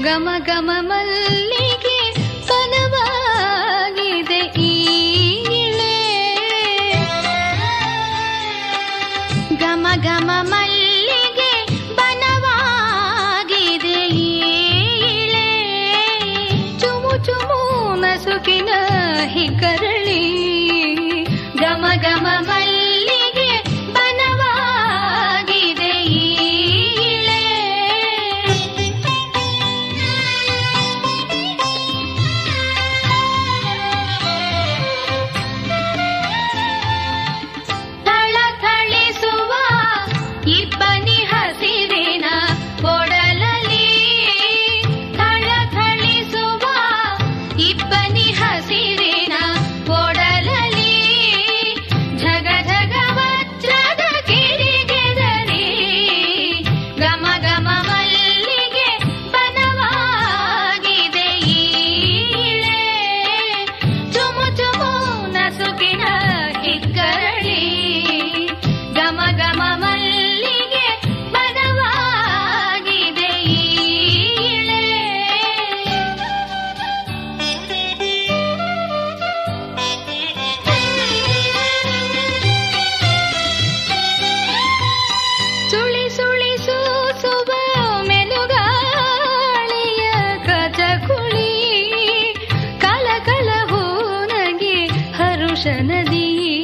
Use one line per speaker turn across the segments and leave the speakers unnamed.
ಗಮ ಗಮ ಮಲ್ಲಿಗೆ ಬನವಾಗಿದೆ ಈ ಇಳೆ ಗಮ ಗಮ ಮಲ್ಲಿಗೆ ಬನವಾಗಿದೆ ಈ ಇಳೆ ಚುಮು ಚುಮು ನಸುಕಿನ ಹಿಕರಳಿ ಗಮ ಗಮ ಮಲ್ಲಿಗೆ ಬನವಾಗಿದೆ ಈ ಇಳೆ ಥಳಥಳಿಸುವ ಇಬ್ಬನಿ ಹಸಿರಿನ ಒಡಲಲಿ ಥಳಥಳಿಸುವ ಇಬ್ಬನಿ ಹಸಿರಿನ ಒಡಲಲಿ ಝಗ ಝಗ ವಜ್ರದ ಕಿಡಿಗೆದರಿ ಗಮ ಗಮ ಮಲ್ಲಿಗೆ ಬನವಾಗಿದೆ ಈ ಇಳೆ ಚುಮು ಚುಮು ನಸುಕಿನ ಹಿಕ್ಕರಳಿ ಗಮ ಗಮ ಮಲ್ಲಿಗೆ ಬನವಾಗಿದೆ ಈ ಇಳೆ ಸುಳಿ ಸುಳಿ ಸೂಸುವ ಮೆನುಗಾಳಿಯ ಕಚಕುಳಿ ಕಲ ಕಲ ಹೂನಗೆ ಹರುಷ ನದಿ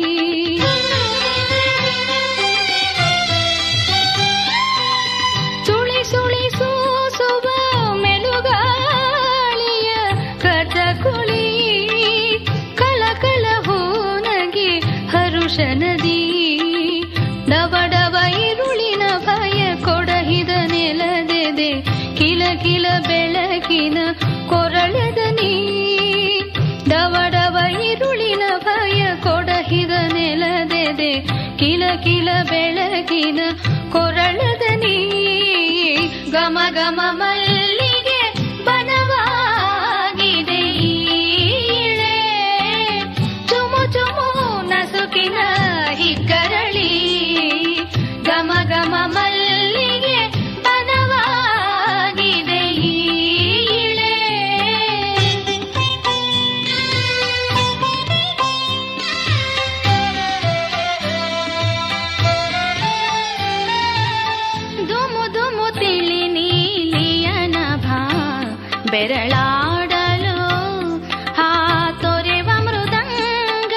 ಸುಳಿ ಸುಳಿ ಸೂಸುವ ಮೆನುಗಾಳಿಯ ಕಚಕುಳಿ ಕಲ ಕಲ ಹೂನಗೆ ಹರುಷ ನದಿ ಡವಡವ ಇರುಳಿನ ಭಯ ಕೊಡಹಿದ ನೆಲದೆದೆ ಕಿಲ ಕಿಲ ಬೆಳಕಿನ ಕೊರಳದ ನೀ ಡವಡವ ಇರುಳಿನ ಭಯ ಕೊಡಹಿದ ನೆಲದೆದೆ ಕಿಲ ಕಿಲ ಬೆಳಕಿನ ಕೊರಳದ ನೀ ಗಮ ಗಮ ಮಲ್ಲಿಗೆ ಬನವಾಗಿದೆ ಈ ಇಳೆ ಚುಮು ಚುಮು ನಸುಕಿನ ಹಿಕ್ಕರಳಿ ಗಮ ಗಮ ಮಲ್ಲಿಗೆ ಬನವಾಗಿದೆ ಈ ಇಳೆ ದುಮು ದುಮು ತಿಳಿ ನೀಲಿಯನ ಭಾ ಬೆರಳಾಡಲು ಹಾ ತೊರೆವ ಮೃದಂಗ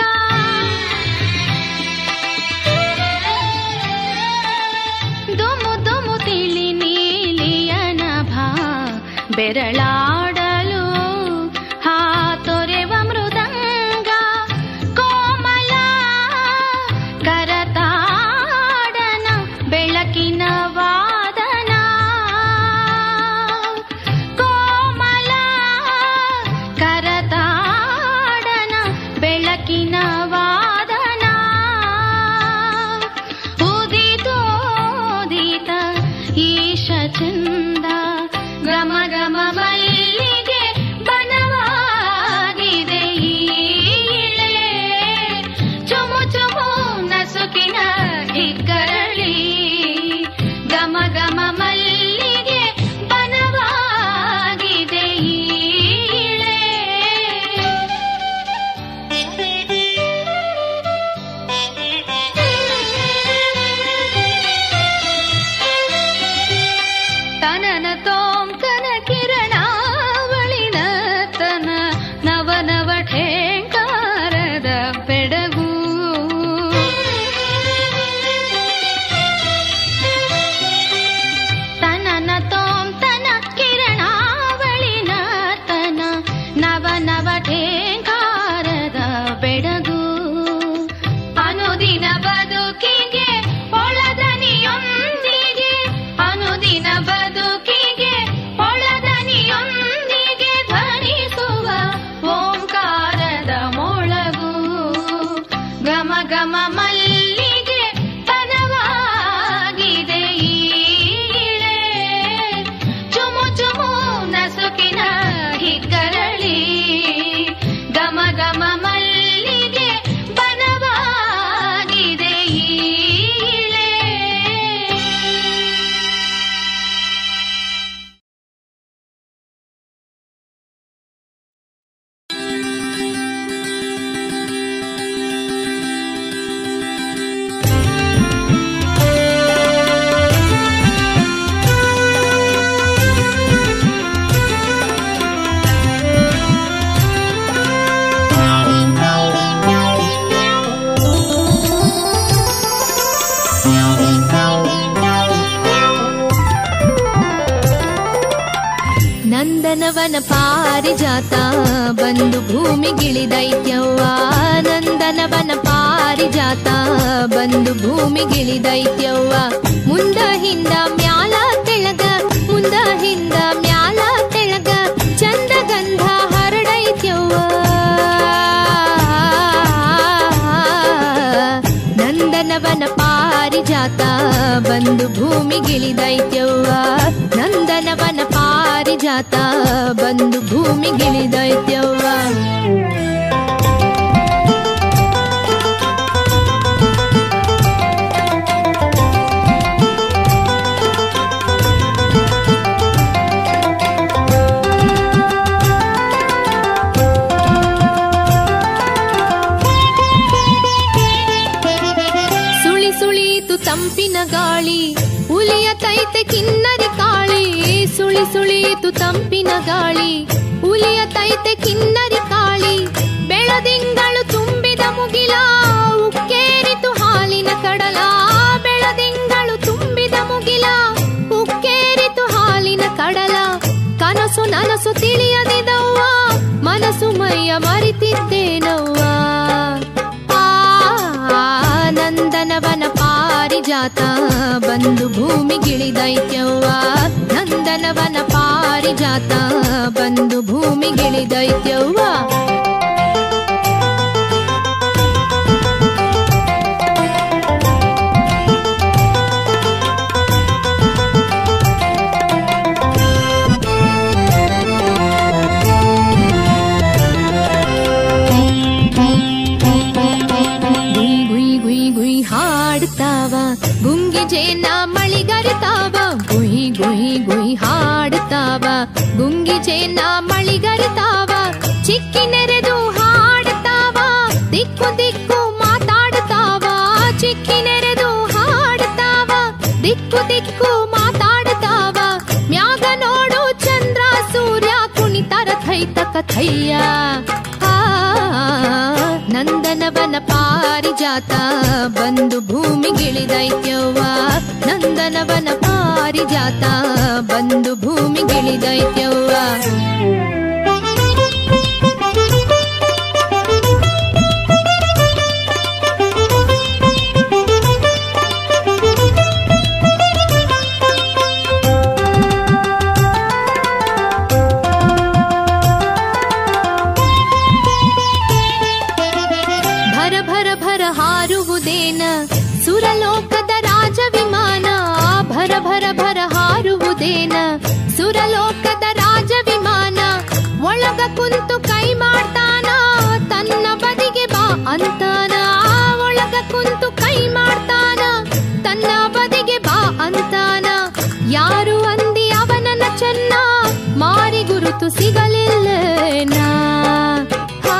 ದುಮು ದುಮು ತಿಳಿ ನೀಲಿಯನ ಭಾ ಬೆರಳಾಡಲು ಹಾ ತೊರೆವ ಮೃದಂಗ ಕೋಮಲ ಕರತಾಡನ ಬೆಳಕಿನ ವಾದನ ಕೋಮಲ ಕರತಾಡನ ಬೆಳಕಿನ ವಾದನ ಉದಿತೋದಿತ ಈಶ ಚಂದ ಗಮ ಗಮ ಮಲ್ಲ ನಂದನವನ ಪಾರಿಜಾತ ಬಂದು ಭೂಮಿಗಿಳಿದೈತ್ಯವ್ವ ನಂದನವನ ಪಾರಿಜಾತ ಬಂದು ಭೂಮಿಗಿಳಿದೈತ್ಯವ್ವ ಮುಂದ ಹಿಂದ ಮ್ಯಾಲ ತೆಳಗ ಮುಂದ ಹಿಂದ ಮ್ಯಾಲ ತೆಳಗ ಚಂದ ಗಂಧ ಹರಡೈತ್ಯವ್ವ ನಂದನವನ ಪಾರಿಜಾತ ಬಂದು ಭೂಮಿಗಿಳಿದೈತ್ಯವ್ವ ನಂದನವನ ಪಾರಿಜಾತ ಬಂದು ಭೂಮಿಗಿಳಿದೈತ್ಯವ್ವ ಸುಳಿ ಸುಳಿಯಿತು ತಂಪಿನ ಗಾಳಿ ಉಲಿಯ ತೈತೆ ಕಿನ್ನರಿ ಕಾಳಿ ಸುಳಿ ಸುಳಿಯಿತು ತಂಪಿನ ಗಾಳಿ ಉಲಿಯ ತೈತೆ ಕಿನ್ನರಿ ಕಾಳಿ ಬೆಳದಿಂಗಳು ತುಂಬಿದ ಮುಗಿಲ ಉಕ್ಕೇರಿತು ಹಾಲಿನ ಕಡಲ ಬೆಳದಿಂಗಳು ತುಂಬಿದ ಮುಗಿಲ ಉಕ್ಕೇರಿತು ಹಾಲಿನ ಕಡಲ ಕನಸು ನನಸು ತಿಳಿಯದಿದವ್ವ ಮನಸ್ಸು ಮೈಯ ಮರಿತಿದ್ದೇನವ್ವ ಆ ನಂದನವನ ಪಾರಿಜಾತ ಬಂದು ಭೂಮಿಗಿಳಿದೈತ್ಯವ್ವ ನಂದನವನ ಪಾರಿಜಾತ ಬಂದು ಭೂಮಿಗಿಳಿದೈತ್ಯವ್ವ ಗುಯ್ ಗುಯ್ ಗುಯ್ ಗುಯ್ ಹಾಡ್ತಾವ ಗುಂಗಿ ಜೇನ ಮಳಿಗರಿತಾವ ಗುಯ್ ಗುಯ್ ಗುಯ್ ಹಾಡ್ತಾವ ಗುಂಗಿ ಜೇನ ಮಳಿಗರಿತಾವ ಚಿಕ್ಕಿ ನೆರೆದು ಹಾಡ್ತಾವ ದಿಕ್ಕು ದಿಕ್ಕು ಮಾತಾಡ್ತಾವ ಚಿಕ್ಕಿ ನೆರೆದು ಹಾಡ್ತಾವ ದಿಕ್ಕು ದಿಕ್ಕು ಮಾತಾಡ್ತಾವ ಮ್ಯಾಗ ನೋಡು ಚಂದ್ರ ಸೂರ್ಯ ಕುಣಿತರ ಥೈತ ಕಥಯ್ಯ ಆ, ನಂದನವನ ಪಾರಿಜಾತ ಬಂದು ಭೂಮಿಗಿಳಿದೈತ್ಯವ್ವ ನಂದನವನ ಪಾರಿಜಾತ ಬಂದು ಭೂಮಿಗಿಳಿದೈತ್ಯವ್ವ ಭರ ಭರ ಭರ ಹಾರುವುದೇನ ಸುರಲೋಕದ ರಾಜ ವಿಮಾನ ಭರ ಭರ ಭರ ಹಾರುವುದೇನ ಸುರಲೋಕದ ರಾಜ ವಿಮಾನ ಒಳಗ ಕುಂತು ಕೈ ಮಾಡ್ತಾನ ತನ್ನ ಬದಿಗೆ ಬಾ ಅಂತಾನ ಒಳಗ ಕುಂತು ಕೈ ಮಾಡ್ತಾನ ತನ್ನ ಬದಿಗೆ ಬಾ ಅಂತಾನ ಯಾರು ಅಂದಿ ಅವನನ್ನ ಚೆನ್ನ ಮಾರಿ ಗುರುತು ಸಿಗಲಿಲ್ಲನಾ ಹಾ,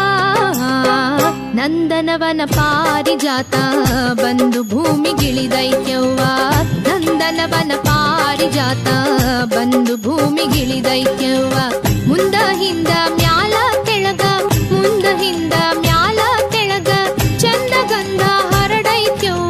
ನಂದನವನ ಪಾರಿಜಾತ ಬಂದು ಭೂಮಿಗಿಳಿದೈತ್ಯವ್ವ ನಂದನವನ ಪಾರಿಜಾತ ಬಂದು ಭೂಮಿಗಿಳಿದೈತ್ಯವ್ವ ಮುಂದ ಹಿಂದ ಮ್ಯಾಲ ಕೆಳಗ ಮುಂದ ಹಿಂದ ಮ್ಯಾಲ ಕೆಳಗ ಚಂದ ಗಂಧ ಹರಡೈತ್ಯವ್ವ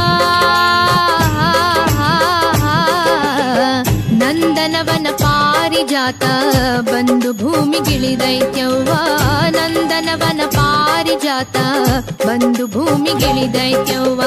ನಂದನವನ ಪಾರಿಜಾತ ಬಂದು ಭೂಮಿಗಿಳಿದೈತ್ಯವ್ವ ನಂದನವನ ಪಾರಿಜಾತ ಬಂದು ಭೂಮಿಗಿಳಿದೈತ್ಯವ್ವ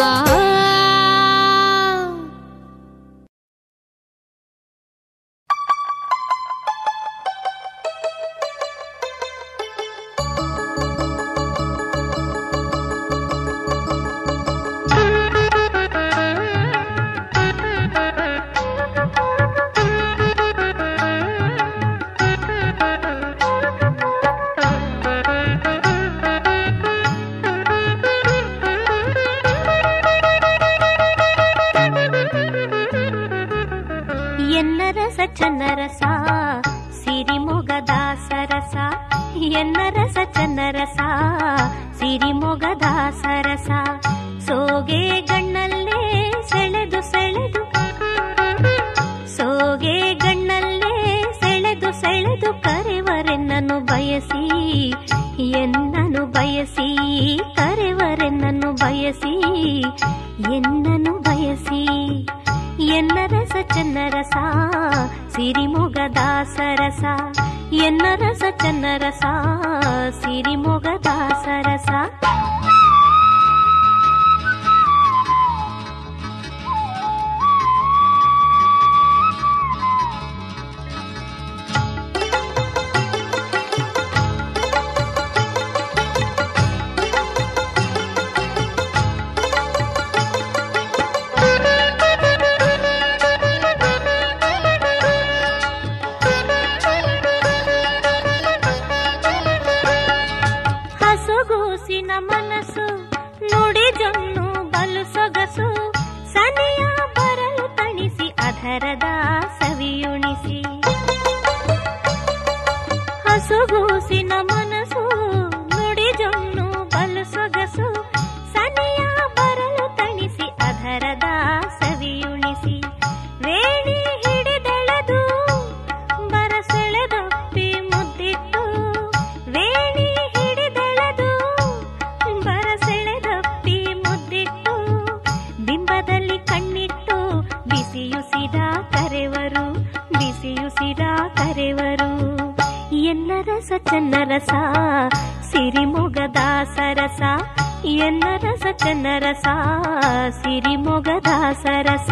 ಎನ್ನ ರಸ ಚನ್ನ ರಸ ಸಿರಿಮೊಗದ ಸರಸ ಎನ್ನ ರಸ ಚನ್ನ ರಸ ಸಿರಿಮೊಗದ ಸರಸ ಸೋಗೆ ಗಣ್ಣಲ್ಲೇ ಸೆಳೆದು ಸೆಳೆದು ಸೋಗೆ ಗಣ್ಣಲ್ಲೇ ಸೆಳೆದು ಸೆಳೆದು ಕರೆವರೆನ್ನನು ಬಯಸಿ ಎನ್ನನು ಬಯಸಿ ಕರೆವರೆನ್ನನು ಬಯಸಿ ಎನ್ನನು ಬಯಸಿ ಎನ್ನ ರಸ ಚನ್ನ ರಸ ಸಿರಿಮೊಗದ ಸರಸ ಎನ್ನ ರಸ ಚನ್ನ ರಸ ಸಿರಿಮೊಗದ ಸರಸ ಹಸುಗೂಸಿನ ಮನಸ್ಸು ನುಡಿ ಜೊನ್ನು ಬಲು ಸೊಗಸು ಸನಿಯ ಬರಲು ತಣಿಸಿ ಅಧರದ ಸವಿಯುಣಿಸಿ ಹಸುಗೂಸಿನ ಮನಸ್ಸು ನುಡಿ ಜೊನ್ನು ಬಲು ಸೊಗಸು ಸನಿಯ ಬರಲು ತಣಿಸಿ ಅಧರದ ಸವಿಯುಣಿಸಿ ವೇಣಿ ಹಿಡಿದೆಳೆದು ಬರಸೆಳೆದಪ್ಪಿ ಮುದ್ದಿಟ್ಟು ವೇಣಿ ಹಿಡಿದೆಳೆದು ಬರಸೆಳೆದಪ್ಪಿ ಮುದ್ದಿಟ್ಟು ಬಿಂಬದಲ್ಲಿ ಕಣ್ಣಿಟ್ಟು ಬಿಸಿಯುಸಿದ ಕರೆವರು ಬಿಸಿಯುಸಿದ ಕರೆವರು ಎನ್ನ ರಸ ಚನ್ನ ರಸ ಸಿರಿಮೊಗದ ಸರಸ ಎನ್ನ ರಸ ಚನ್ನ ರಸ ಸಿರಿಮೊಗದ ಸರಸ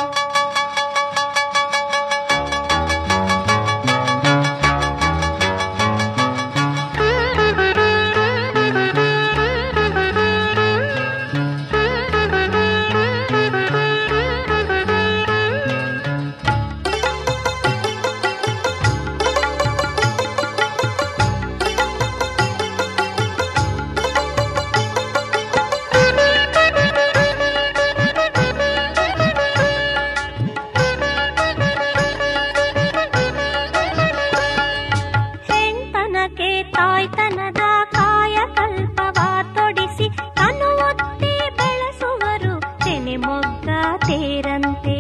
ಹೆಣ್ತನಕ್ಕೆ ತಾಯ್ತನದ ಕಾಯ ಕಲ್ಪವ ತೊಡಿಸಿ ತನು ಒತ್ತಿ ಬೆಳೆಸುವರು ತೆನೆ ಮೊಗ್ಗ ತೇರಂತೆ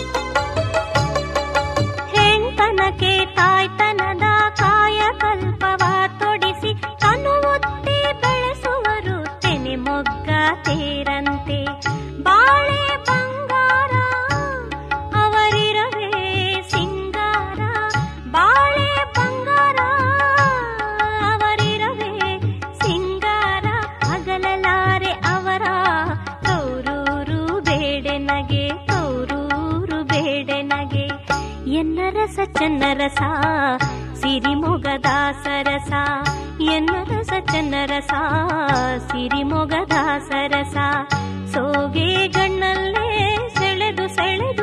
ಹೆಣ್ತನಕ್ಕೆ ತಾಯ್ತನದ ಕಾಯ ಕಲ್ಪವ ತೊಡಿಸಿ ತನು ಒತ್ತಿ ಬೆಳೆಸುವರು ತೆನೆ ಮೊಗ್ಗ ತೇರಂತೆ ಬಾಳೆ ಬಂಗಾರ ಅವರಿರವೇ ಸಿಂಗಾರ ಬಾಳೆ ಬಂಗಾರ ಅವರಿರವೇ ಸಿಂಗಾರ ಅಗಲಲಾರೆ ಅವರ ತೌರೂರು ಬೇಡೆನಗೆ ತೌರೂರು ಬೇಡೆನಗೆ ಎನ್ನ ರಸ ಚನ್ನ ರಸ ಸಿರಿಮೊಗದ ಸರಸ ಎನ್ನ ರಸ ಚನ್ನ ರಸ ಸಿರಿಮೊಗದ ಸರಸ ಸೋಗೆ ಗಣ್ಣಲ್ಲೇ ಸೆಳೆದು ಸೆಳೆದು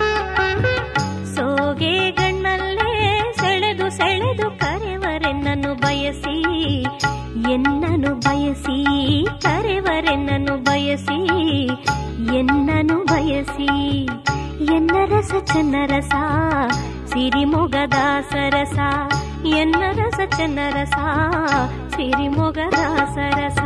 ಸೋಗೆ ಗಣ್ಣಲ್ಲೇ ಸೆಳೆದು ಸೆಳೆದು ಕರೆವರೆನ್ನನು ಬಯಸಿ ಎನ್ನನು ಬಯಸಿ ಕರೆವರೆನ್ನನು ಬಯಸಿ ಎನ್ನನು ಬಯಸಿ ಎನ್ನ ರಸ ಚನ್ನ ರಸ ಸಿರಿಮೊಗದ ಸರಸ ಎನ್ನ ರಸ ಚನ್ನ ರಸ ಸಿರಿಮೊಗದ ಸರಸ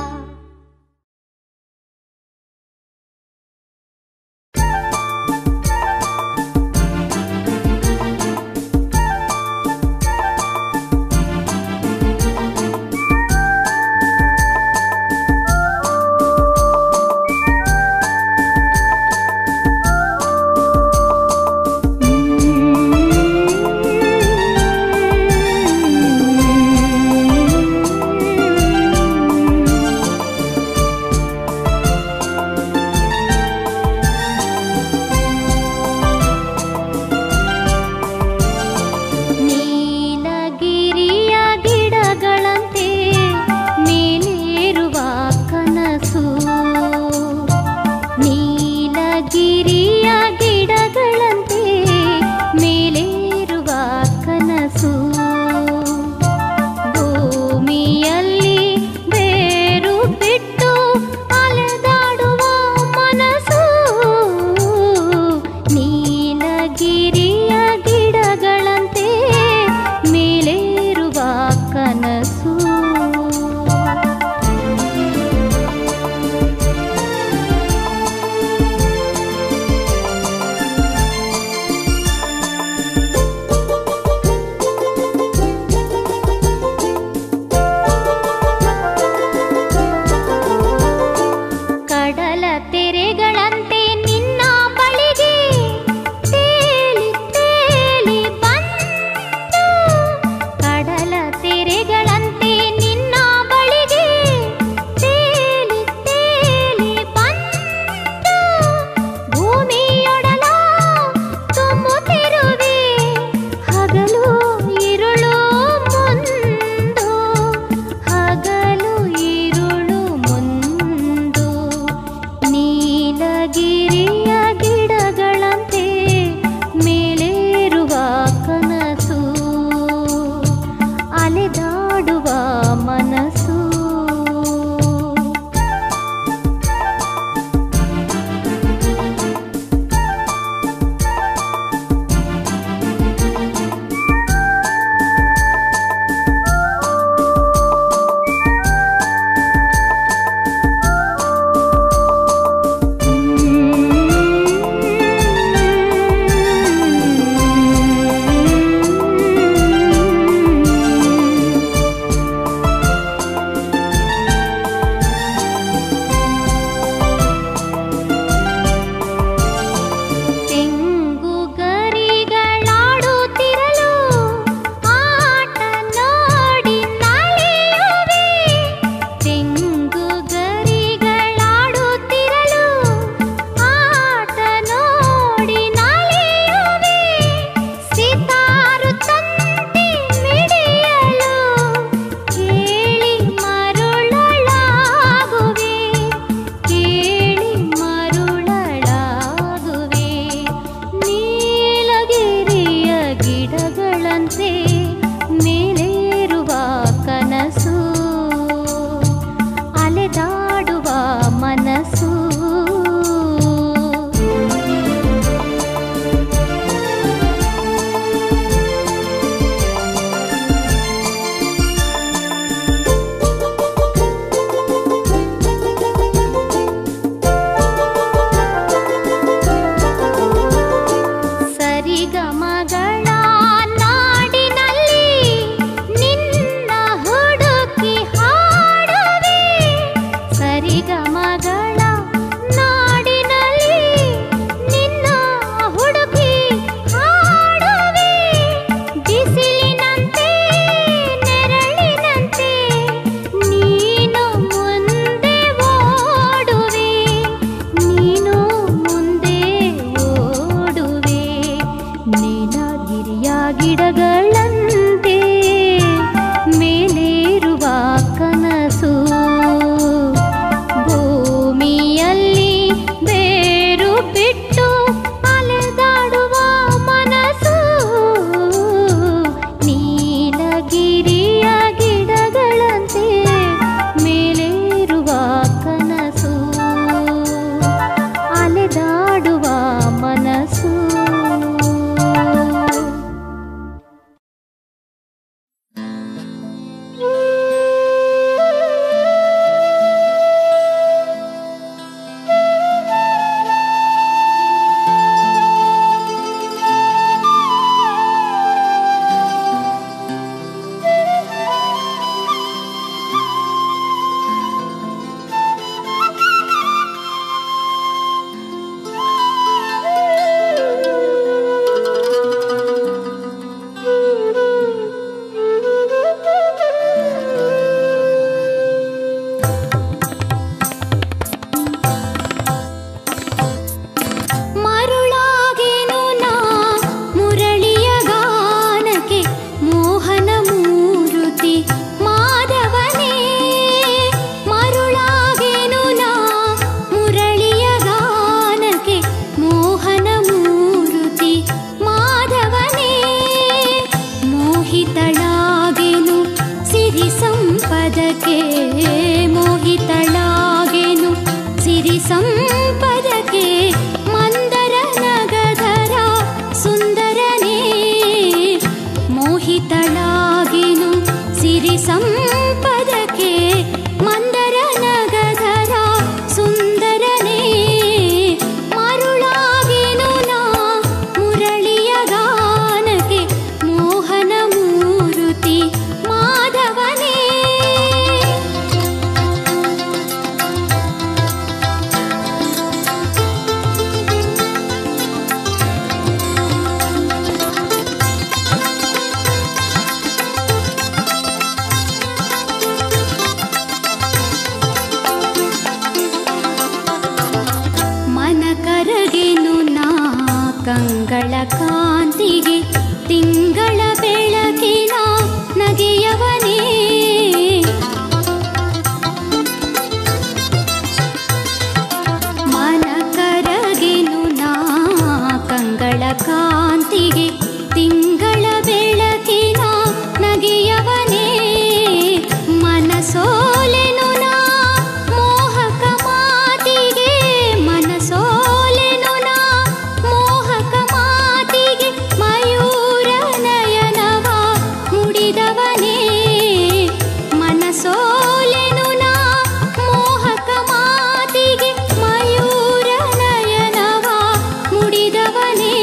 ನೀಲಗಿರಿಯ ಗಿಡಗಳಂತೆ ಮೇಲೇರುವ ಕನಸು ನೀಲಗಿರಿಯ ಗಿಡಗಳಂತೆ ಮೇಲೇರುವ ಕನಸು ಭೂಮಿಯಲ್ಲಿ ಬೇರು ಬಿಟ್ಟು ಅಲೆದಾಡುವ ಮನಸ್ಸು ನೀಲಗಿರಿಯ ಗಿಡಗಳಂತೆ ಮೇಲೇರುವ ಕನಸು ಅಲೆದಾಡುವ ಮನಸ್ಸು ಮರುಳಾಗೇನು ನಾ ಮುರಳಿಯ ಗಾನಕ್ಕೆ ಮೋಹನ ಮೂರುತಿ ಮಾಧವನೇ ಮರುಳಾಗೇನು ನಾ ಮುರಳಿಯ ಗಾನಕ್ಕೆ ಮೋಹನ ಮೂರುತಿ ಮಾಧವನೇ ಮೋಹಿತಳಾಗೆನು ಸಿರಿ ಸಂಪದಕ್ಕೆ ಮೋಹಿತಳಾಗೆನು ಸಿರಿ ಸಂಪದಕ್ಕೆ ಮಂದರ ನಗಧರ ಸುಂದರನೇ ಮೋಹಿತಳಾಗೆನು ಸಿರಿ ಸಂಪದಕ್ಕೆ ಮಂದರ ನಗಧರ ಸುಂದರನೇ ಮರುಳಾಗೆನು ನಾ ಮುರಳಿಯ ಗಾನಕ್ಕೆ ಮೋಹನ ಮೂರುತಿ ಮಾಧವನೇ ಮನ ಕರಗೆನು ನಾ ಕಂಗಳ ಕಾಂತಿಗೆ ತಿಂಗಳ ಬೆಳಕಿನ ನಗೆಯವನೇ ಮನ ಕರಗೆನು ನಾ ಕಂಗಳ ಕಾಂತಿಗೆ ತಿಂಗಳ ಬೆಳಕಿನ ನಗೆಯವನೇ ಮನಸೋಲೆನು ನಾ ಮೋಹಕ ಮಾತಿಗೆ ಮನಸೋಲೆನು ನಾ ಮೋಹಕ ಮಾತಿಗೆ ಮಯೂರ ನಯನವ ಮುಡಿದವನೇ ಮನಸೋಲೆನು ನಾ ಮೋಹಕ ಮಾತಿಗೆ ಮಯೂರ ನಯನವ ಮುಡಿದವನೇ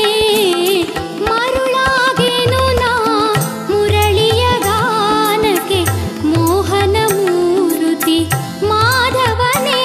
ಮರುಳಾಗೆನು ನಾ ಮುರಳಿಯ ಗಾನಕ್ಕೆ ಮೋಹನ ಮೂರುತಿ ಮಾಧವನೇ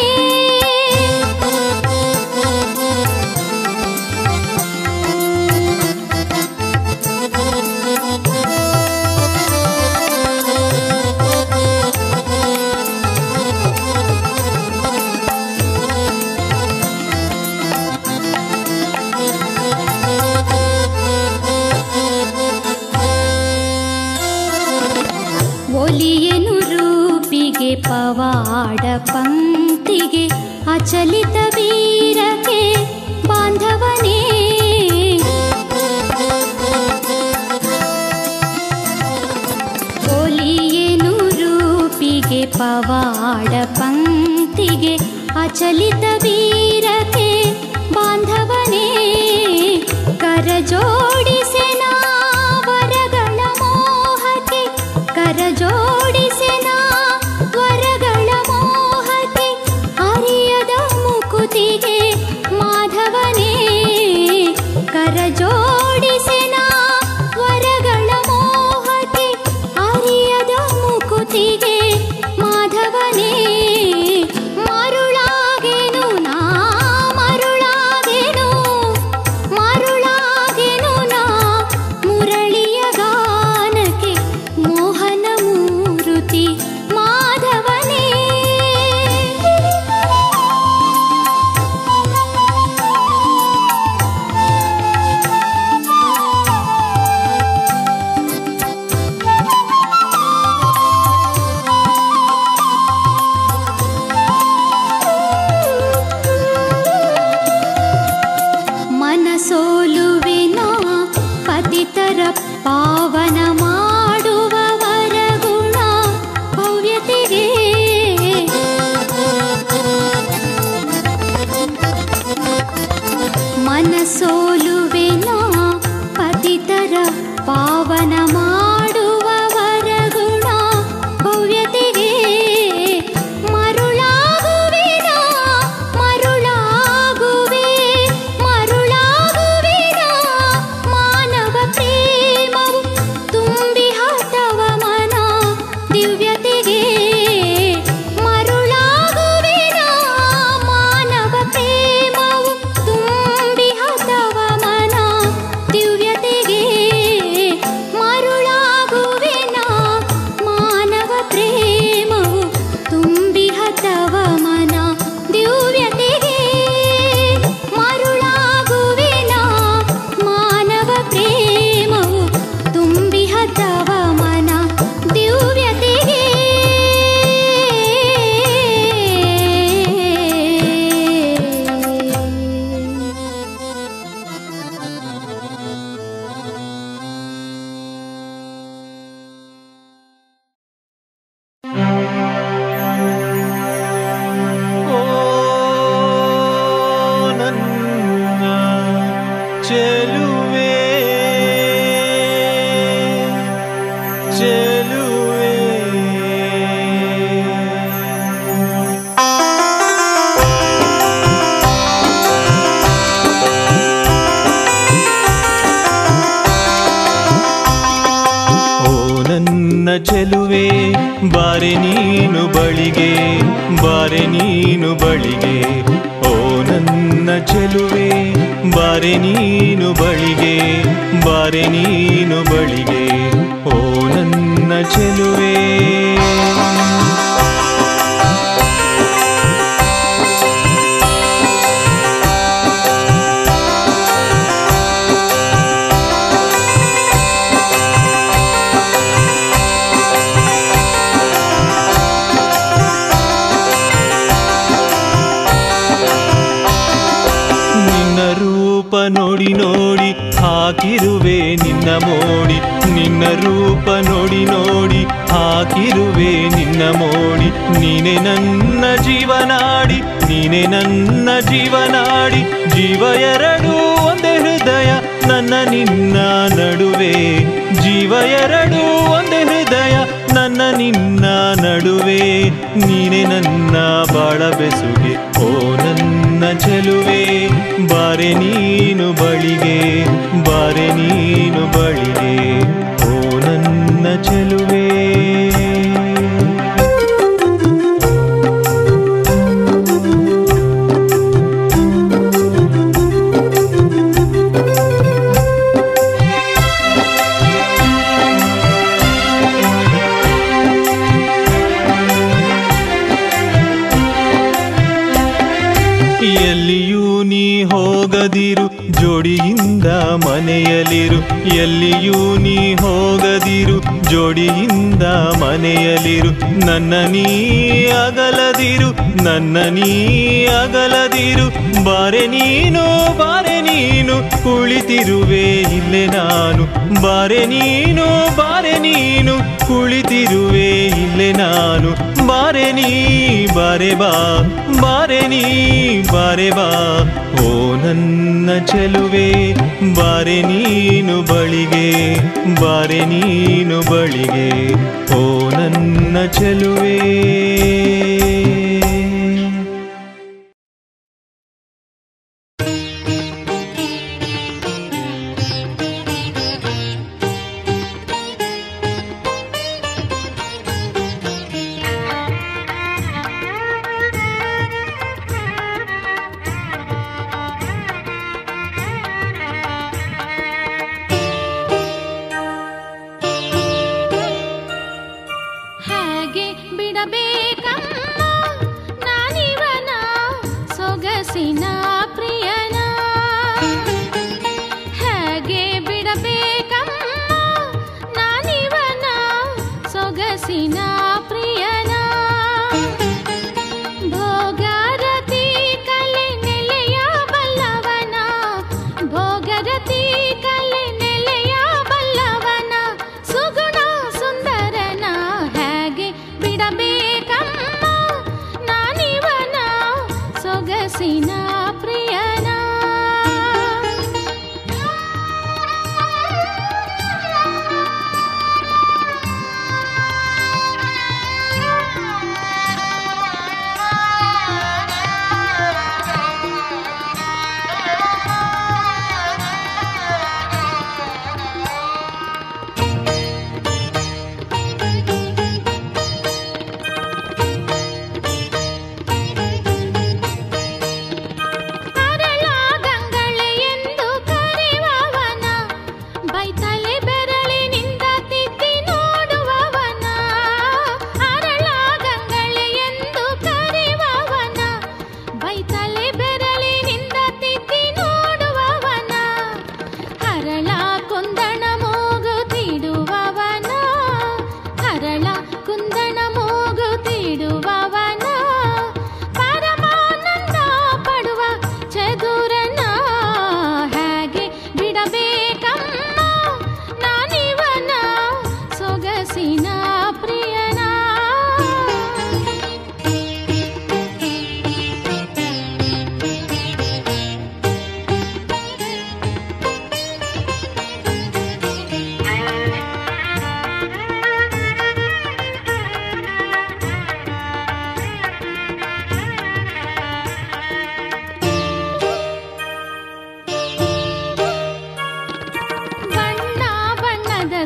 ಒಲಿಯನು ರೂಪಿಗೆ ಪವಾಡ ಪಂಕ್ತಿಗೆ ಅಚಲಿತ ವೀರಕ್ಕೆ ಬಾಂಧವನೇ ಒಲಿಯನು ರೂಪಿಗೆ ಪವಾಡ ಪಂಕ್ತಿಗೆ ಅಚಲಿತ ವೀರಕ್ಕೆ ಬಾಂಧವನೇ ಕರ ಜೋಡಿಸೆನಾ ವರಗಳ ಮೋಹಕ್ಕೆ ಕರ ಜೋಡಿಸೆನಾ ವರಗಳ ಮೋಹಕ್ಕೆ ಅರಿಯದ ಮುಕುತಿಗೆ ಮಾಧವನೇ ಕರ ಜೋಡಿಸೆನಾ ವರಗಳ ಮೋಹಕ್ಕೆ ಅರಿಯದ ಮುಕುತಿಗೆ ಮಾಧವನೇ ಮರುಳಾಗೆನು ನಾ ಮರುಳಾಗೆನು ಮರುಳಾಗೆನು ನಾ ಮುರಳಿಯ ಗಾನಕ್ಕೆ ಮೋಹನ ಮೂರುತಿ ಮಾಧವನೇ ಮನಸೋಲುವಿನ ಪತಿತರ ಪಾವನ ಮಾಡುವ ವರಗುಣ ಭವ್ಯತೆಗೆ ಮನಸೋಲುವೆನ ಪತಿತರ ಪಾವನ ಮಾಡುವ ವರಗುಣ ಭವ್ಯತೆಗೆ ಮರುಳಾಗುವೆನ ಮರುಳಾಗುವೆ ಮರುಳಾಗುವೆನ ಮಾನವ ಪ್ರೇಮವು ತುಂಬಿ ಹತವ ಮನ ದಿವ್ಯತೆಗೆ ಮರುಳಾಗುವೆನ ಮಾನವ ಪ್ರೇಮವು ತುಂಬಿ ಹತವ ಮನ ದಿವ್ಯತೆಗೆ ಮರುಳಾಗುವೆನ ಮಾನವ ಪ್ರೇಮವು ತುಂಬಿ ಹತವ ಮನ ದಿವ್ಯತೆಗೆ ಮರುಳಾಗುವೆನ ಮಾನವ ಪ್ರೇಮವು ತುಂಬಿ ಹತವ ಮನ ದಿವ್ಯತೆಗೆ
ಓ ನನ್ನ ಚೆಲುವೆ ಚೆಲುವೆ ಓ ನನ್ನ ಚೆಲುವೆ ಬಾರೆ ನೀನು ಬಳಿಗೆ ಬಾರೆ ನೀನು ಬಳಿಗೆ ಓ ನನ್ನ ಚೆಲುವೆ ಬಾರೆ ನೀನು ಬಳಿಗೆ ಬಾರೆ ನೀನು ಬಳಿಗೆ ಓ ನನ್ನ ಚೆಲುವೆ ನಿನ್ನ ರೂಪ ನೋಡಿ ನೋಡಿ ಹಾಕಿರುವೆ ನಿನ್ನ ಮೋಡಿ ನಿನ್ನ ರೂಪ ನೋಡಿ ನೋಡಿ ಹಾಕಿರುವೆ ನಿನ್ನ ಮೋಡಿ ನೀನೆ ನನ್ನ ಜೀವನಾಡಿ ನೀನೆ ನನ್ನ ಜೀವನಾಡಿ ಜೀವ ಎರಡು ಒಂದೇ ಹೃದಯ ನನ್ನ ನಿನ್ನ ನಡುವೆ ಜೀವ ಎರಡು ಒಂದೇ ಹೃದಯ ನನ್ನ ನಿನ್ನ ನಡುವೆ ನೀನೆ ನನ್ನ ಬಾಳ ಬೆಸುಗೆ ಓ ನನ್ನ ಚೆಲುವೆ ಬಾರೆ ನೀನು ಬಳಿಗೆ ಬಾರೆ ನೀನು ಬಳಿಗೆ ಓ ನನ್ನ ಚೆಲುವೆ ಎಲ್ಲಿಯೂ ನೀ ಹೋಗದಿರು ಜೋಡಿಯಿಂದ ಮನೆಯಲಿರು ಎಲ್ಲಿಯೂ ನೀ ಹೋಗದಿರು ಜೋಡಿಯಿಂದ ಮನೆಯಲಿರು ನನ್ನ ನೀ ಅಗಲದಿರು ನನ್ನ ನೀ ಅಗಲದಿರು ಬಾರೆ ನೀನು ಬಾರೆ ನೀನು ಕುಳಿತಿರುವೆ ಇಲ್ಲೇ ನಾನು ಬಾರೆ ನೀನು ಬಾರೆ ನೀನು ಕುಳಿತಿರುವೆ ಇಲ್ಲೇ ನಾನು ಬಾರೆ ನೀ ಬಾರೆ ಬಾ ಬಾರೆ ನೀ ಬಾರೆ ಬಾ ಓ ನನ್ನ ಚೆಲುವೆ ಬಾರೆ ನೀನು ಬಳಿಗೆ ಬಾರೆ ನೀನು ಬಳಿಗೆ ಓ ನನ್ನ ಚೆಲುವೆ
ಹಾಗೆ ಬಿಡಬೇಕಮ್ಮ ನಾನಿವನ ಸೊಗಸಿನ ಪ್ರಿಯನ ಹಾಗೆ ಬಿಡಬೇಕಮ್ಮ ನಾನಿವನ ಸೊಗಸಿನ ಪ್ರಿಯನ ಭೋಗರತಿ ಕಲೆ ನೆಲೆಯ ಬಲ್ಲವನ ಭೋಗರತಿ ಕಲೆ ನೆಲೆಯ ಬಲ್ಲವನ ಸುಗುಣ ಸುಂದರನ ಹೇಗೆ ಬಿಡಬೇಕ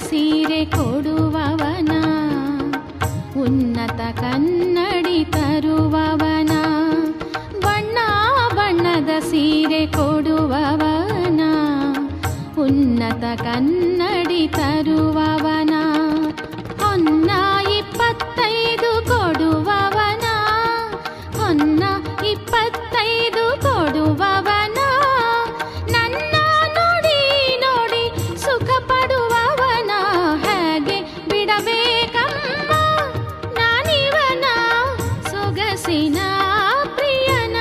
ಸೀರೆ ಕೊಡುವವನ ಉನ್ನತ ಕನ್ನಡಿ ತರುವವನ ಬಣ್ಣ ಬಣ್ಣದ ಸೀರೆ ಕೊಡುವವನ ಉನ್ನತ ಕನ್ನಡಿ ತರುವವನ ಹೊನ್ನ ಇಪ್ಪತ್ತೈದು ಕೊಡುವವನ ಹೊನ್ನ ಇಪ್ಪತ್ತೈದು ಕೊಡುವವನ ನನ್ನ ನೋಡಿ ನೋಡಿ ಸುಖ ಪಡುವವನ ಹೇಗೆ ಬಿಡಬೇಕಮ್ಮ ನಾನಿವನ ಸೊಗಸಿನ ಪ್ರಿಯನ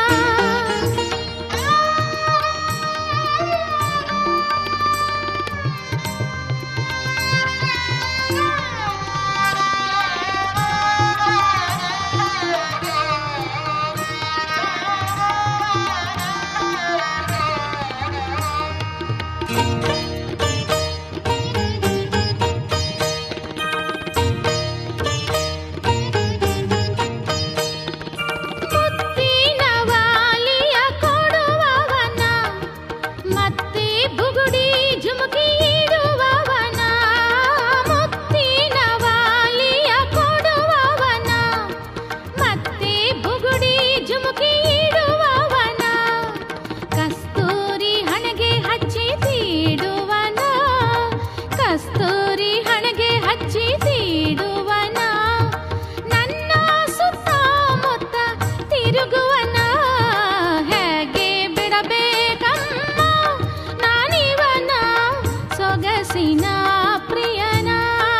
ಮುತ್ತಿನ ವಾಲಿಯ ಕೊಡುವವನ ಮತ್ತೆ ಬುಗುಡಿ ಜುಮುಕಿ ಇಡುವವನ ಮುತ್ತಿನ ವಾಲಿಯ ಕೊಡುವವನ ಮತ್ತೆ ಬುಗುಡಿ ಜುಮುಕಿ ಇಡುವವನ ಕಸ್ತೂರಿ ಹಣೆಗೆ ಹಚ್ಚಿ ತೀಡುವನ ಕಸ್ತೂರಿ ಹಣೆಗೆ ಹಚ್ಚಿ ತೀಡುವನ ನನ್ನ ಸುತ್ತಮುತ್ತ ತಿರುಗುವನ ಹೇಗೆ ಬಿಡಬೇಕಮ್ಮ ನಾನಿವನ ಸೊಗಸಿನ ಪ್ರಿಯನ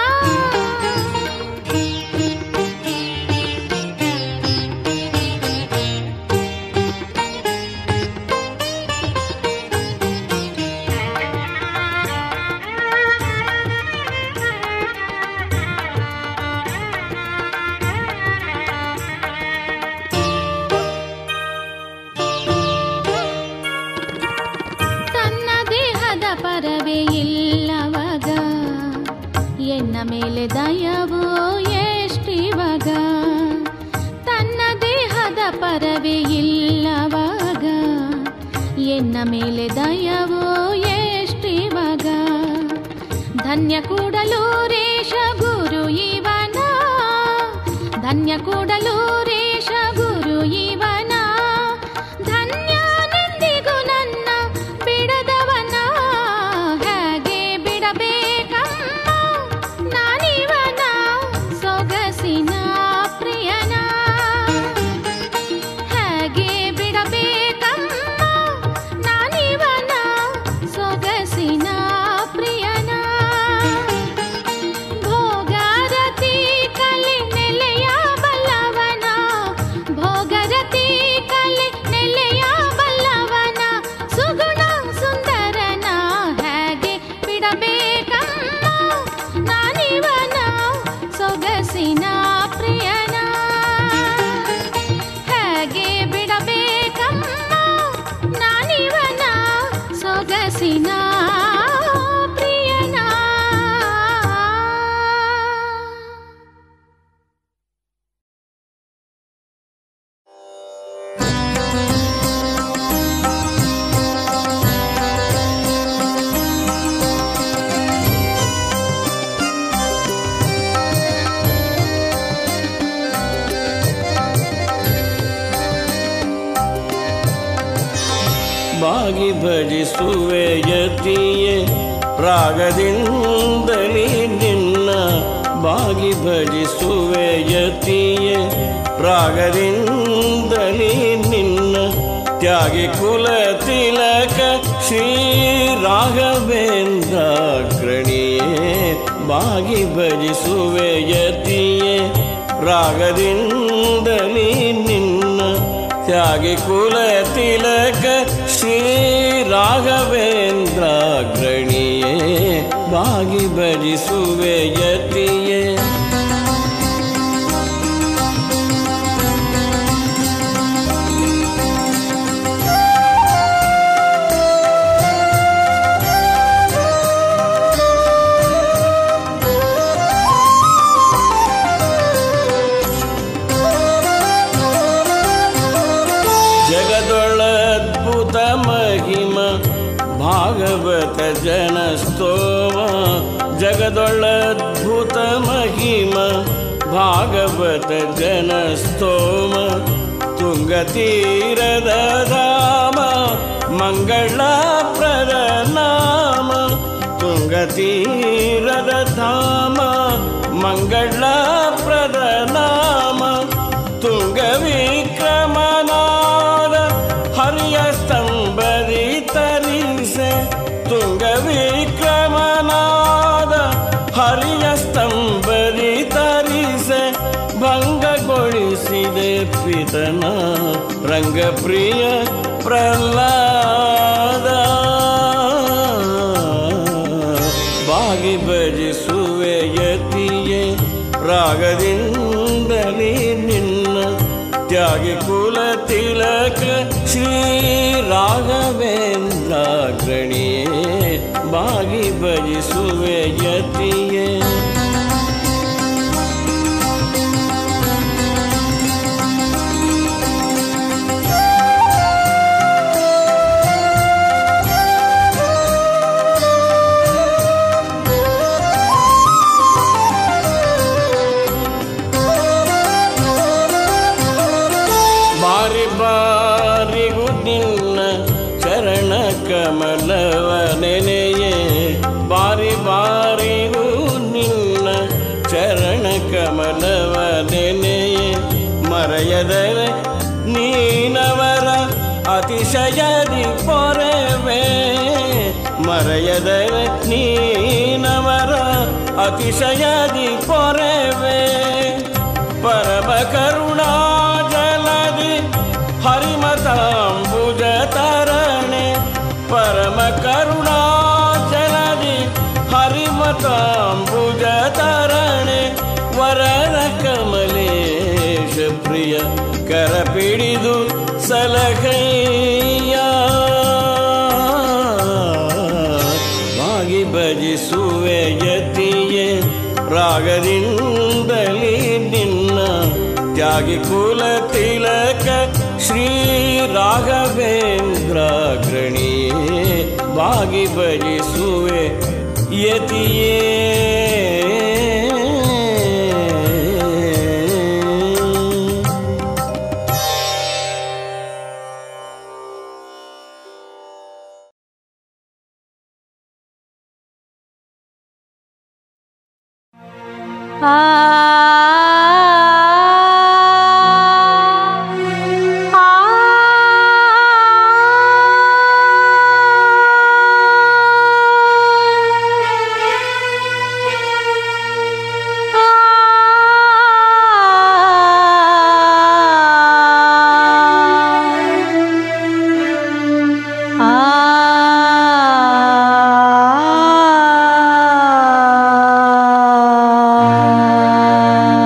ತನ್ನ ದೇಹದ ಪರವೇ ಇಲ್ಲವಾಗ ಎನ್ನ ಮೇಲೆ ದಯವೋ ಎಷ್ಟಿವಾಗ ತನ್ನ ದೇಹದ ಪರವೇ ಇಲ್ಲವಾಗ ಎನ್ನ ಮೇಲೆ ದಯವೋ ಎಷ್ಟಿವಾಗ ಧನ್ಯ ಕೂಡಲು ರೇಷ ಗುರು ಇವನ ಧನ್ಯ ಕೂಡಲು ರೇಷ ಗುರು ಇವನ ಧನ್ಯನೆಂದಿಗೂ ನನ್ನ ಬಿಡದವನ ಹೇಗೆ ಬಿಡಬೇಕಮ್ಮ ನಾನಿವನ ಸೊಗಸಿನ ಪ್ರಿಯನ ಹೇಗೆ ಬಿಡಬೇಕಮ್ಮ ನಾನಿವನ ಸೊಗಸಿನ ಪ್ರಿಯನ ಭೋಗಾರತಿ ಕಲೆ ನೆಲೆಯ ಬಲ್ಲವನ ಭೋಗರತಿ ಕಲೆ ನೆಲೆಯ ಬಲ್ಲವನ ಸುಗುಣ ಸುಂದರನ ಹೇಗೆ ಬಿಡಬೇಕಮ್ಮ ನಾನಿವನ ಸೊಗಸಿನ ಪ್ರಿಯನ ಹೇಗೆ ಬಿಡಬೇಕಮ್ಮ ನಾನಿವನ ಸೊಗಸಿನ ಪ್ರಿಯನ
ಬಾಗಿ ಭಜಿಸುವೆ ಯತಿಯೇ ರಾಗದಿಂದಲೇ ನಿನ್ನ ಬಾಗಿ ಭಜಿಸುವೆ ಯತಿಯೇ ರಾಗದಿಂದಲೇ ನಿನ್ನ ತ್ಯಾಗಿ ಕುಲ ತಿಲಕ ಶ್ರೀ ರಾಘವೇಂದ್ರ ಗ್ರಣಿಯೇ ಬಾಗಿ ಭಜಿಸುವೆ ಯತಿಯೇ ರಾಗದಿಂದಲೇ ನಿನ್ನ ತ್ಯಾಗಿ ಕುಲ ತಿಲಕ ಶ್ರೀ ರಾಘವೇಂದ್ರ ಗ್ರಣಿಯೇ ಬಾಗಿ ಭಜಿಸುವೆ ಯತಿಯೇ ಜಗದೊಳದ್ಭುತ ಮಹಿಮ ಭಾಗವತ ಜನಸ್ತೋಮ ಜಗದೊಳ್ಳದ್ಭುತ ಮಹಿಮ ಭಾಗವತ ಜನಸ್ತೋಮ ತುಂಗತೀರದ ರಾಮ ಮಂಗಳಪ್ರದ ನಾಮ ತುಂಗತೀರದ ಧಾಮ ಮಂಗಳಪ್ರದ ನಾಮ ತುಂಗ ವಿಕ್ರಮನಾದ ಹರಿಯ ಸ್ತಂಭರಿ ತರಿಸೆ ತುಂಗ ವಿಕ್ರಮನಾದ ಹರಿಯ ಸ್ತಂಭರಿ ತರಿಸೆ ಭಂಗಗೊಳಿಸಿದೆ ಪಿತನ ರಂಗಪ್ರಿಯ ಪ್ರಹ್ಲಾದ ಬಾಗಿ ಭಜಿಸುವೆ ಯತಿಯೇ ರಾಗದಿಂದಲೇ ನಿನ್ನ ತ್ಯಾಗಿ ಕುಲ ತಿಲಕ ಶ್ರೀ ರಾಘವೇಂದ್ರಾಗ್ರಣಿಯೇ ಬಾಗಿ ಭಜಿಸುವೆ ಯತಿಯೇ ಬಾರಿ ಬಾರಿಗೂ ನಿನ್ನ ಚರಣ ಕಮಲವ ನೆನೆಯೇ ಬಾರಿ ಬಾರಿಗೂ ನಿನ್ನ ಚರಣ ಕಮಲವ ನೆನೆಯೇ ಮರೆಯದರೆ ನೀನವರ ಅತಿಶಯದಿ ಪೊರೆವೆ ಮರೆಯದರೆ ನೀನವರ ಅತಿಶಯದಿ ಪೊರೆವೆ ಪರಮ ಕರುಣಾ ಜಲದಿ ಹರಿಮತಾಂಬುಜ ತರಣೆ ಪರಮ ಕರುಣಾ ಜಲದಿ ಹರಿಮತಾಂಬುಜ ತರಣೆ ವರರ ಕಮಲೇಶ ಪ್ರಿಯ ಕರ ಪಿಡಿದು ಸಲಹಯ್ಯ ಬಾಗಿ ಭಜಿಸುವೆ ಯತಿಯೇ ರಾಗದಿಂದಲೇ ನಿನ್ನ ತ್ಯಾಗಿ ಕುಲ ತಿಲಕ ಶ್ರೀ ರಾಘವೇಂದ್ರಾಗ್ರಣಿಯೇ ಬಾಗಿ ಭಜಿಸುವೆ ಯತಿಯೇ
ಆ ಆ ಆ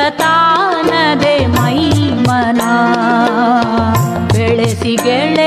ತಾನದೆ ಮೈ ಮನ ಬೆಳೆಸಿ ಗೆಳೆ